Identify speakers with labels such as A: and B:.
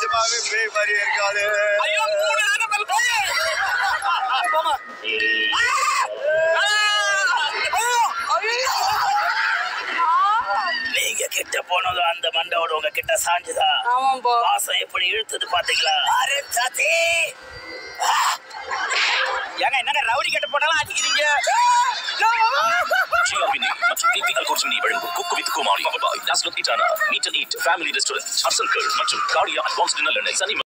A: நிஜமாவே பேய் மாதிரி இருக்காது
B: ஐயோ மூணு animal போய். போமா. ஆ! ஆ! ஐயோ! நீங்க கிட்ட போனதும் அந்த மண்டோட உங்க கிட்ட சாஞ்சுதா
C: ஆமாப்பா
B: வாசம் எப்படி இழுத்தது பாத்தீங்களா அரே சாச்சி ஏங்க என்னங்க ரவுடி கிட்ட போனாலும் அடிக்கிறீங்க
D: ஜிஆர்பினி மற்றும் டிபிகல் கோர்ஸ்மினி வழங்கும் குக்கு வித் குமாரி பவர் பாய் டாஸ்லட் இட்டானா meet and eat family restaurant ஹர்சன்கர் மற்றும் காடியா அட்வான்ஸ் டின்னர் சனி